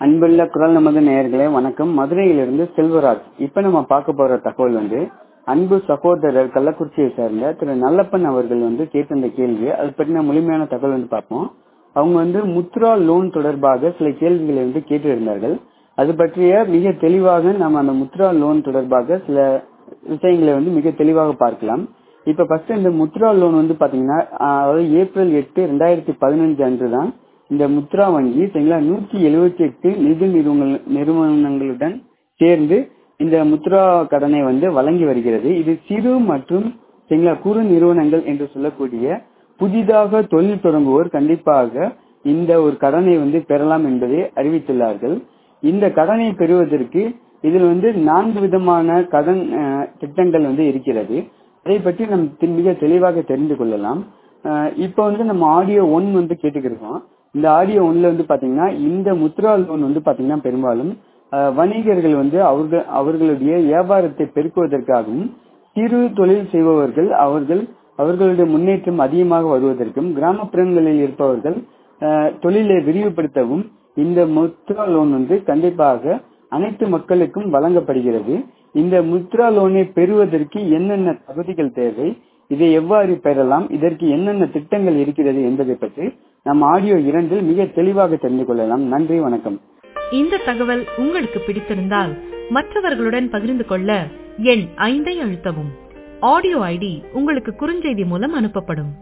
அன்புள்ள குரல் நமது நேயர்களே வணக்கம் மதுரையிலிருந்து செல்வராஜ் இப்ப நம்ம பார்க்க போற தகவல் வந்து அன்பு சகோதரர் கள்ளக்குறிச்சியை சேர்ந்த திரு நல்லப்பன் அவர்கள் வந்து கேட்டிருந்த கேள்வி அது பற்றின முழுமையான தகவல் வந்து பார்ப்போம் அவங்க வந்து முத்ரா லோன் தொடர்பாக சில கேள்விகளை வந்து கேட்டிருந்தார்கள் அது பற்றிய மிக தெளிவாக நம்ம அந்த முத்ரா லோன் தொடர்பாக சில விஷயங்களை வந்து மிக தெளிவாக பார்க்கலாம் இப்ப ஃபர்ஸ்ட் இந்த முத்ரா லோன் வந்து பாத்தீங்கன்னா அதாவது ஏப்ரல் எட்டு ரெண்டாயிரத்தி பதினஞ்சு அன்று தான் இந்த முத்ரா வங்கி சரிங்களா நூத்தி எழுபத்தி எட்டு நிதி நிறுவனங்கள் நிறுவனங்களுடன் சேர்ந்து இந்த முத்ரா கடனை வந்து வழங்கி வருகிறது இது சிறு மற்றும் சரிங்களா குறு நிறுவனங்கள் என்று சொல்லக்கூடிய புதிதாக தொழில் தொடங்குவோர் கண்டிப்பாக இந்த ஒரு கடனை வந்து பெறலாம் என்பதை அறிவித்துள்ளார்கள் இந்த கடனை பெறுவதற்கு இதில் வந்து நான்கு விதமான கடன் திட்டங்கள் வந்து இருக்கிறது அதை பற்றி நம்ம மிக தெளிவாக தெரிந்து கொள்ளலாம் இப்போ வந்து நம்ம ஆடியோ ஒன் வந்து கேட்டுக்கிருக்கோம் இந்த ஆடியோ ஒன்ல வந்து பாத்தீங்கன்னா இந்த முத்ரா லோன் வந்து பாத்தீங்கன்னா பெரும்பாலும் வணிகர்கள் வந்து அவர்கள் அவர்களுடைய வியாபாரத்தை பெருக்குவதற்காகவும் சிறு தொழில் செய்பவர்கள் அவர்கள் அவர்களுடைய முன்னேற்றம் அதிகமாக வருவதற்கும் கிராமப்புறங்களில் இருப்பவர்கள் தொழிலை விரிவுபடுத்தவும் இந்த முத்ரா லோன் வந்து கண்டிப்பாக அனைத்து மக்களுக்கும் வழங்கப்படுகிறது இந்த முத்ரா லோனை பெறுவதற்கு என்னென்ன தகுதிகள் தேவை இதை எவ்வாறு பெறலாம் இதற்கு என்னென்ன திட்டங்கள் இருக்கிறது என்பதை பற்றி நம் ஆடியோ இரண்டில் மிக தெளிவாக தெரிந்து கொள்ளலாம் நன்றி வணக்கம் இந்த தகவல் உங்களுக்கு பிடித்திருந்தால் மற்றவர்களுடன் பகிர்ந்து கொள்ள எண் ஐந்தை அழுத்தவும் ஆடியோ ஐடி உங்களுக்கு குறுஞ்செய்தி மூலம் அனுப்பப்படும்